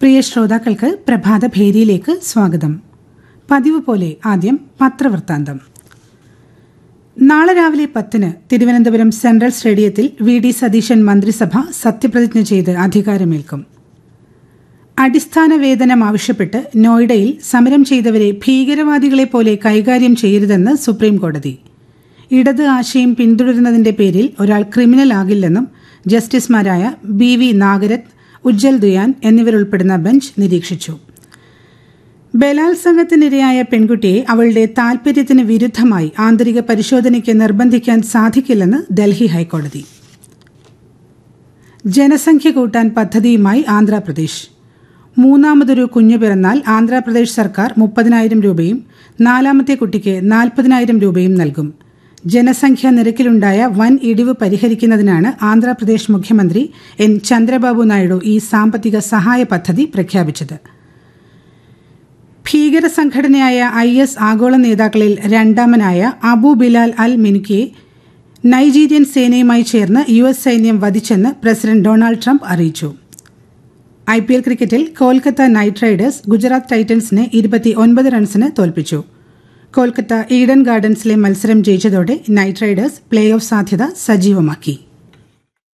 പ്രിയ ശ്രോതാക്കൾക്ക് പ്രഭാത ഭേരിയിലേക്ക് സ്വാഗതം പതിവ് പോലെ ആദ്യം പത്രവൃത്താന്തം നാളെ രാവിലെ പത്തിന് തിരുവനന്തപുരം സെൻട്രൽ സ്റ്റേഡിയത്തിൽ വി ഡി സതീശൻ മന്ത്രിസഭ സത്യപ്രതിജ്ഞ ചെയ്ത് അധികാരമേൽക്കും അടിസ്ഥാന വേതനം ആവശ്യപ്പെട്ട് നോയിഡയിൽ സമരം ചെയ്തവരെ ഭീകരവാദികളെ പോലെ കൈകാര്യം ചെയ്യരുതെന്ന് സുപ്രീം കോടതി ഇടത് ആശയം പിന്തുടരുന്നതിന്റെ പേരിൽ ഒരാൾ ക്രിമിനൽ ആകില്ലെന്നും ജസ്റ്റിസുമാരായ ബി വി നാഗരത് ഉജ്ജൽ ദുയാൻ എന്നിവരുൾപ്പെടുന്ന ബെഞ്ച് നിരീക്ഷിച്ചു ബലാത്സംഗത്തിനിരയായ പെൺകുട്ടിയെ അവളുടെ താൽപര്യത്തിന് വിരുദ്ധമായി ആന്തരിക പരിശോധനയ്ക്ക് നിർബന്ധിക്കാൻ സാധിക്കില്ലെന്ന് ഡൽഹി ഹൈക്കോടതി ജനസംഖ്യ കൂട്ടാൻ പദ്ധതിയുമായി ആന്ധ്രാപ്രദേശ് മൂന്നാമതൊരു കുഞ്ഞു പിറന്നാൽ ആന്ധ്രാപ്രദേശ് സർക്കാർ മുപ്പതിനായിരം രൂപയും നാലാമത്തെ കുട്ടിക്ക് നാൽപ്പതിനായിരം രൂപയും നൽകും ജനസംഖ്യാ നിരക്കിലുണ്ടായ വൻ ഇടിവ് പരിഹരിക്കുന്നതിനാണ് ആന്ധ്രാപ്രദേശ് മുഖ്യമന്ത്രി എൻ ചന്ദ്രബാബു നായിഡു ഈ സാമ്പത്തിക സഹായ പദ്ധതി പ്രഖ്യാപിച്ചത് ഭീകര സംഘടനയായ ഐ എസ് ആഗോള നേതാക്കളിൽ രണ്ടാമനായ അബു ബിലാൽ അൽ മിനുക്കിയെ നൈജീരിയൻ സേനയുമായി ചേർന്ന് യു എസ് സൈന്യം വധിച്ചെന്ന് പ്രസിഡന്റ് ഡൊണാൾഡ് ട്രംപ് അറിയിച്ചു ഐ പി എൽ ക്രിക്കറ്റിൽ കൊൽക്കത്ത നൈറ്റ് റൈഡേഴ്സ് ഗുജറാത്ത് ടൈറ്റൻസിനെ ഇരുപത്തി ഒൻപത് റൺസിന് തോൽപ്പിച്ചു കൊൽക്കത്ത ഈഡൻ ഗാർഡൻസിലെ മത്സരം ജയിച്ചതോടെ നൈറ്റ് റൈഡേഴ്സ് പ്ലേ ഓഫ് സാധ്യത സജീവമാക്കി